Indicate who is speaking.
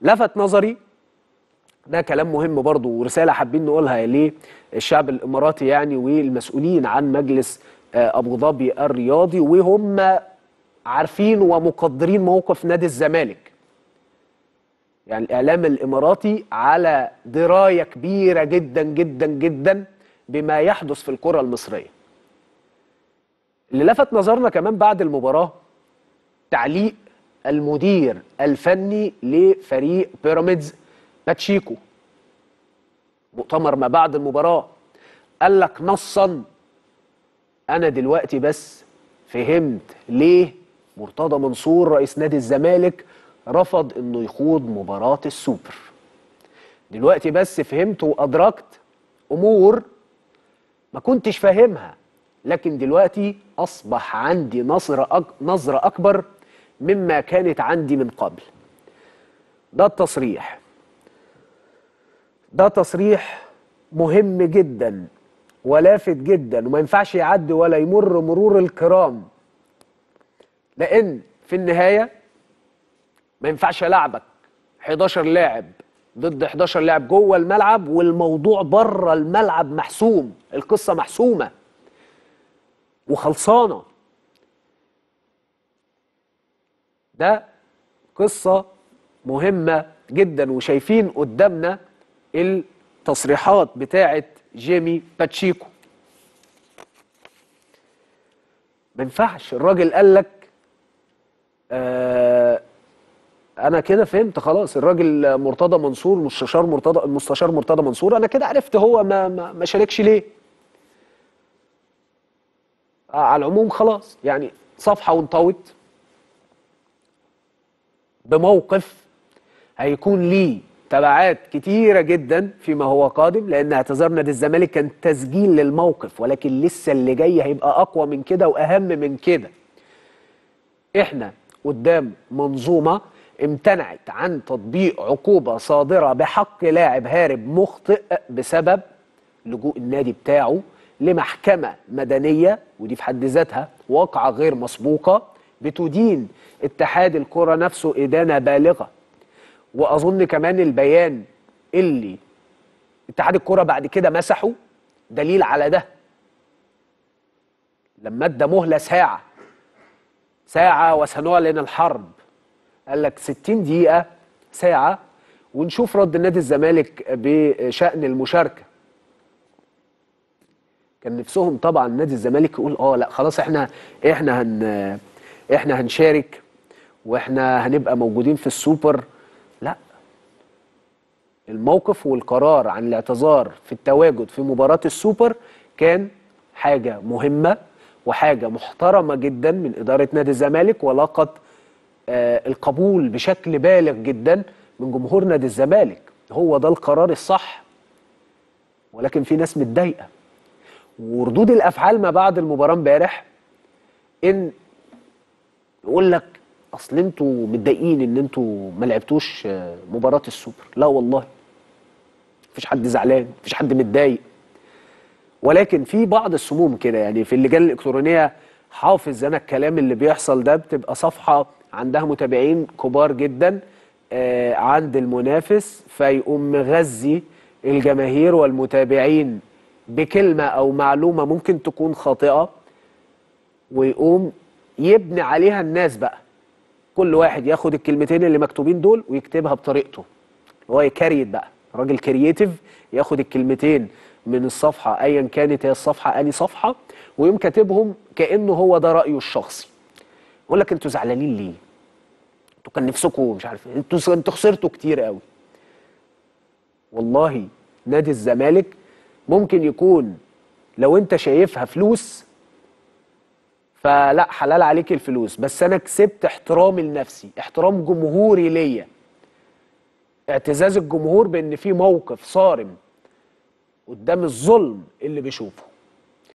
Speaker 1: لفت نظري ده كلام مهم برضو ورساله حابين نقولها للشعب الاماراتي يعني والمسؤولين عن مجلس آه، ابو ظبي الرياضي وهم عارفين ومقدرين موقف نادي الزمالك يعني الاعلام الاماراتي على درايه كبيره جدا جدا جدا بما يحدث في الكره المصريه اللي لفت نظرنا كمان بعد المباراه تعليق المدير الفني لفريق بيراميدز باتشيكو مؤتمر ما بعد المباراه قال لك نصا انا دلوقتي بس فهمت ليه مرتضى منصور رئيس نادي الزمالك رفض انه يخوض مباراه السوبر دلوقتي بس فهمت وادركت امور ما كنتش فاهمها لكن دلوقتي اصبح عندي نظره أك... نظره اكبر مما كانت عندي من قبل ده التصريح ده تصريح مهم جدا ولافت جدا وما ينفعش يعدي ولا يمر مرور الكرام لان في النهايه ما ينفعش العبك 11 لاعب ضد 11 لاعب جوه الملعب والموضوع بره الملعب محسوم القصه محسومه وخلصانه ده قصه مهمه جدا وشايفين قدامنا التصريحات بتاعه جيمي باتشيكو ما ينفعش الراجل قال لك آه انا كده فهمت خلاص الراجل مرتضى منصور المستشار مرتضى المستشار مرتضى منصور انا كده عرفت هو ما ما, ما شاركش ليه آه على العموم خلاص يعني صفحه وانطوت بموقف هيكون ليه تبعات كتيرة جدا فيما هو قادم لأن اعتذار نادي الزمالك كان تسجيل للموقف ولكن لسه اللي جاي هيبقى أقوى من كده وأهم من كده إحنا قدام منظومة امتنعت عن تطبيق عقوبة صادرة بحق لاعب هارب مخطئ بسبب لجوء النادي بتاعه لمحكمة مدنية ودي في حد ذاتها واقعة غير مسبوقة بتدين اتحاد الكرة نفسه إدانة بالغة واظن كمان البيان اللي اتحاد الكره بعد كده مسحه دليل على ده لما ادى مهله ساعه ساعه وسنعلن الحرب قال لك 60 دقيقه ساعه ونشوف رد نادي الزمالك بشان المشاركه كان نفسهم طبعا نادي الزمالك يقول اه لا خلاص احنا احنا هن احنا هنشارك واحنا هنبقى موجودين في السوبر لا الموقف والقرار عن الاعتذار في التواجد في مباراة السوبر كان حاجة مهمة وحاجة محترمة جدا من إدارة نادي الزمالك ولاقت آه القبول بشكل بالغ جدا من جمهور نادي الزمالك هو ده القرار الصح ولكن في ناس متضايقة وردود الأفعال ما بعد المباراة امبارح إن يقول لك اصل انتوا متضايقين ان انتوا ما لعبتوش مباراه السوبر لا والله مفيش حد زعلان مفيش حد متضايق ولكن في بعض السموم كده يعني في اللجان الالكترونيه حافظ انا الكلام اللي بيحصل ده بتبقى صفحه عندها متابعين كبار جدا آه عند المنافس فيقوم مغذي الجماهير والمتابعين بكلمه او معلومه ممكن تكون خاطئه ويقوم يبني عليها الناس بقى كل واحد ياخد الكلمتين اللي مكتوبين دول ويكتبها بطريقته هو يكريت بقى راجل كرييتيف ياخد الكلمتين من الصفحه ايا كانت هي الصفحه اني صفحه ويقوم كاتبهم كانه هو ده رايه الشخصي يقول لك انتوا زعلانين ليه انتوا كان نفسكم مش عارف انتوا انتوا خسرتوا كتير قوي والله نادي الزمالك ممكن يكون لو انت شايفها فلوس فلا حلال عليك الفلوس بس انا كسبت احترامي لنفسي احترام جمهوري ليا اعتزاز الجمهور بان في موقف صارم قدام الظلم اللي بيشوفه